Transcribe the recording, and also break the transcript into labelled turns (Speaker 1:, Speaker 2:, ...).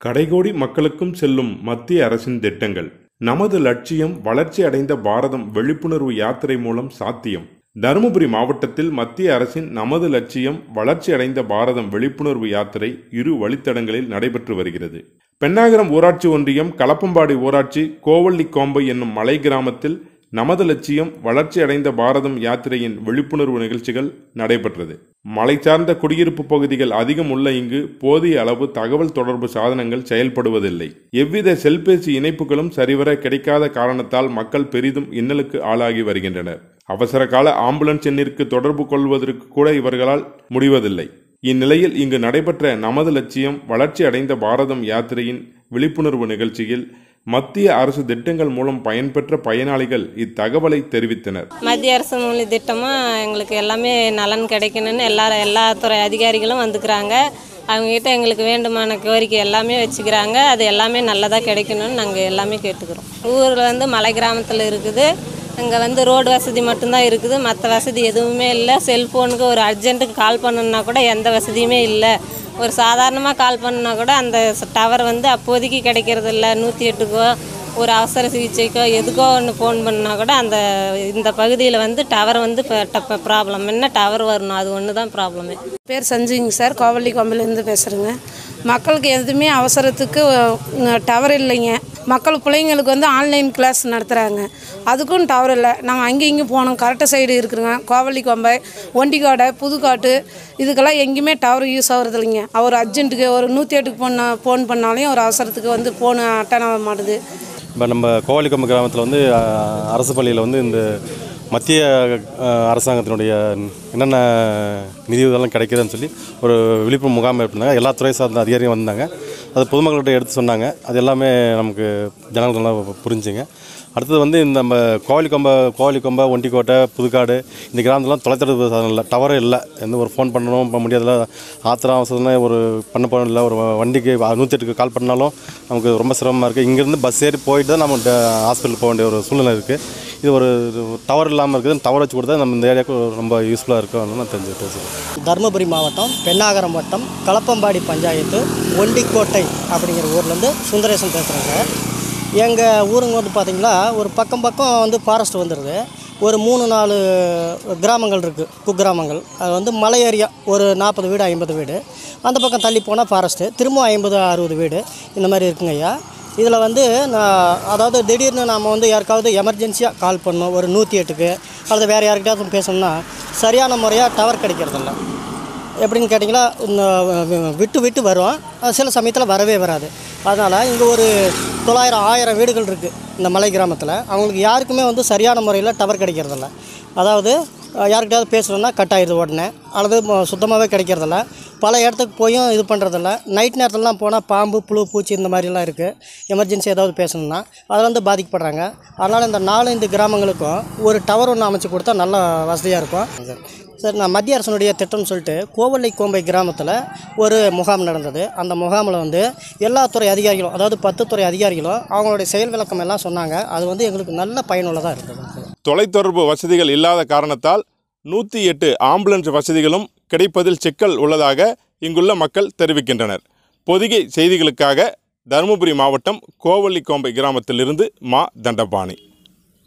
Speaker 1: கடைகோடி மக்களுக்கும் செல்லும் மத்திய அரசின் திட்டங்கள் நமது லட்சியம் வளர்ச்சி அடைந்த பாரதம் விழிப்புணர்வு யாத்திரை மூலம் சாத்தியம் தருமபுரி மாவட்டத்தில் மத்திய அரசின் நமது லட்சியம் வளர்ச்சி அடைந்த பாரதம் விழிப்புணர்வு யாத்திரை இரு வழித்தடங்களில் நடைபெற்று வருகிறது பெண்ணாகரம் ஊராட்சி ஒன்றியம் களப்பம்பாடி ஊராட்சி கோவள்ளி கோம்பை என்னும் மலை கிராமத்தில் நமது லட்சியம் வளர்ச்சி அடைந்த பாரதம் யாத்திரையின் விழிப்புணர்வு நிகழ்ச்சிகள் நடைபெற்றது மலை சார்ந்த குடியிருப்பு பகுதிகள் அதிகம் உள்ள இங்கு போதிய அளவு தகவல் தொடர்பு சாதனங்கள் செயல்படுவதில்லை எவ்வித செல்பேசி இணைப்புகளும் சரிவர கிடைக்காத காரணத்தால் மக்கள் பெரிதும் இன்னலுக்கு ஆளாகி வருகின்றனர் அவசர கால ஆம்புலன்ஸ் எண்ணிற்கு தொடர்பு கொள்வதற்கு கூட இவர்களால் முடிவதில்லை இந்நிலையில் இங்கு நடைபெற்ற நமது லட்சியம் வளர்ச்சி அடைந்த பாரதம் யாத்திரையின் விழிப்புணர்வு நிகழ்ச்சியில் மத்திய அரசு திட்டங்கள் மூலம் பயன்பெற்ற பயனாளிகள் இத்தகவலை தெரிவித்தனர்
Speaker 2: மத்திய அரசு மூலிய திட்டமாக எங்களுக்கு எல்லாமே நலன் கிடைக்கணும்னு எல்லா எல்லா துறை அதிகாரிகளும் வந்துக்கிறாங்க அவங்ககிட்ட எங்களுக்கு வேண்டுமான கோரிக்கை எல்லாமே வச்சுக்கிறாங்க அது எல்லாமே நல்லதாக கிடைக்கணும்னு நாங்கள் எல்லாமே கேட்டுக்கிறோம் ஊரில் வந்து மலை கிராமத்தில் இருக்குது இங்கே வந்து ரோடு வசதி மட்டும்தான் இருக்குது மற்ற வசதி எதுவுமே இல்லை செல்ஃபோனுக்கு ஒரு அர்ஜென்ட்டுக்கு கால் பண்ணணுன்னா கூட எந்த வசதியுமே இல்லை ஒரு சாதாரணமாக கால் பண்ணா கூட அந்த டவர் வந்து அப்போதைக்கு கிடைக்கிறது இல்லை நூற்றி எட்டுக்கோ ஒரு அவசர சிகிச்சைக்கோ எதுக்கோ ஒன்று ஃபோன் பண்ணால் கூட அந்த இந்த பகுதியில் வந்து டவர் வந்து இப்போ ப்ராப்ளம் என்ன டவர் வரணும் அது ஒன்று தான் ப்ராப்ளமே
Speaker 3: பேர் சஞ்சுங்க சார் கோவள்ளி கொம்பிலேருந்து பேசுகிறேங்க மக்களுக்கு எதுவுமே அவசரத்துக்கு டவர் இல்லைங்க மக்கள் பிள்ளைங்களுக்கு வந்து ஆன்லைன் கிளாஸ் நடத்துகிறாங்க அதுக்கும் டவர் இல்லை நாங்கள் அங்கேயும் இங்கேயும் போனோம் கரெக்டாக சைடு இருக்குதுங்க கோவள்ளி கொம்பை ஒண்டிக்காடை புதுக்காட்டு இதுக்கெல்லாம் எங்கேயுமே டவர் யூஸ் ஆகுறது இல்லைங்க அவர் அர்ஜென்ட்டுக்கு ஒரு நூற்றி எட்டுக்கு ஃபோன் ஃபோன் பண்ணாலையும் ஒரு அவசரத்துக்கு வந்து ஃபோனு அட்டன் ஆக மாட்டுது
Speaker 4: இப்போ நம்ம கோவாலிக்கொம்பு கிராமத்தில் வந்து அஹ், அரசு பள்ளியில் வந்து இந்த மத்திய அஹ், அரசாங்கத்தினுடைய என்னென்ன நிதி உதவிலாம் கிடைக்குதுன்னு சொல்லி ஒரு விழிப்புணர்வு முகாம் ஏற்படுத்தாங்க எல்லா துறை சார்ந்த அதிகாரியும் வந்தாங்க அது பொதுமக்கள்கிட்ட எடுத்து சொன்னாங்க அது எல்லாமே நமக்கு ஜனங்களுக்கெல்லாம் புரிஞ்சுங்க அடுத்தது வந்து இந்த நம்ம கோவாலிக்கொம்பை கோவாலிக்கொம்பை ஒண்டிக்கோட்டை புதுக்காடு இந்த கிராமத்துலாம் தொலைத்தொடர்பு சாதனம் இல்லை டவரே இல்லை எந்த ஒரு ஃபோன் பண்ணணும் பண்ண முடியாதுல ஆத்திரம் அவசரம்னா ஒரு பண்ண போகணும் இல்லை ஒரு வண்டிக்கு நூற்றி எட்டுக்கு கால் பண்ணாலும் நமக்கு ரொம்ப சிரமமாக இருக்குது இங்கேருந்து பஸ் ஏறி போயிட்டு தான் நம்ம ஹாஸ்பிட்டல் போக வேண்டிய ஒரு சூழ்நிலை இருக்குது இது ஒரு டவர் இல்லாமல் இருக்குது டவர் வச்சு கொடுத்தா நம்ம இந்த ஏரியாவுக்கு ரொம்ப யூஸ்ஃபுல்லாக இருக்கும் நான் தெரிஞ்சு பேசுகிறேன்
Speaker 5: தருமபுரி மாவட்டம் பெண்ணாகரம் வட்டம் களப்பம்பாடி பஞ்சாயத்து ஒண்டிக்கோட்டை அப்படிங்கிற ஊர்லேருந்து சுந்தரேசன் பேசுகிறேங்க எங்கள் ஊருங்க வந்து பார்த்திங்களா ஒரு பக்கம் பக்கம் வந்து ஃபாரஸ்ட் வந்துடுது ஒரு மூணு நாலு கிராமங்கள் இருக்குது குக்கிராமங்கள் அது வந்து மலை ஏரியா ஒரு நாற்பது வீடு ஐம்பது வீடு அந்த பக்கம் தள்ளி போனால் ஃபாரஸ்ட்டு திரும்ப ஐம்பது அறுபது வீடு இந்த மாதிரி இருக்குங்க ஐயா இதில் வந்து நான் அதாவது திடீர்னு நாம் வந்து யாருக்காவது எமர்ஜென்சியாக கால் பண்ணோம் ஒரு நூற்றி எட்டுக்கு அல்லது வேறு யாருக்கிட்டாவது பேசணும்னா சரியான முறையாக டவர் கிடைக்கிறதில்ல எப்படின்னு கேட்டிங்களா இந்த வி- விட்டு விட்டு வரும் அது சில சமயத்தில் வரவே வராது அதனால் இங்கே ஒரு தொள்ளாயிரம் ஆயிரம் வீடுகள் இருக்குது இந்த மலை கிராமத்தில் அவங்களுக்கு யாருக்குமே வந்து சரியான முறையில் டவர் கிடைக்கிறதில்ல அதாவது அஹ், யாருக்கிட்டையாவது பேசணுன்னா கட் ஆயிடுது உடனே அல்லது ம- சுத்தமாகவே கிடைக்கிறதில்ல பல இடத்துக்கு போயும் இது பண்ணுறதில்ல நைட் நேரத்துலலாம் போனால் பாம்பு புழு பூச்சி இந்த மாதிரிலாம் இருக்குது எமர்ஜென்சி ஏதாவது பேசணும்னா அதில் வந்து பாதிக்கப்படுறாங்க அதனால் இந்த நாலு இந்த கிராமங்களுக்கும் ஒரு டவர் ஒன்று அமைச்சு கொடுத்தா நல்ல வசதியாக இருக்கும் சார் நான் மத்திய அரசனுடைய திட்டம்னு சொல்லிட்டு கோவள்ளை கோம்பை கிராமத்தில் ஒரு முகாம் நடந்தது அந்த முகாமில் வந்து எல்லா துறை அதிகாரிகளும் அதாவது பத்து துறை அதிகாரிகளும் அவங்களுடைய செயல் விளக்கம் எல்லாம் சொன்னாங்க அது வந்து எங்களுக்கு நல்ல பயனுள்ளதாக இருந்தது
Speaker 1: தொலைத்தொடர்பு வசதிகள் இல்லாத காரணத்தால் நூற்றி எட்டு ஆம்புலன்ஸ் வசதிகளும் கிடைப்பதில் சிக்கல் உள்ளதாக இங்குள்ள மக்கள் தெரிவிக்கின்றனர் பொதிகை செய்திகளுக்காக தருமபுரி மாவட்டம் கோவள்ளிக்கோம்பை கிராமத்திலிருந்து மா தண்டபாணி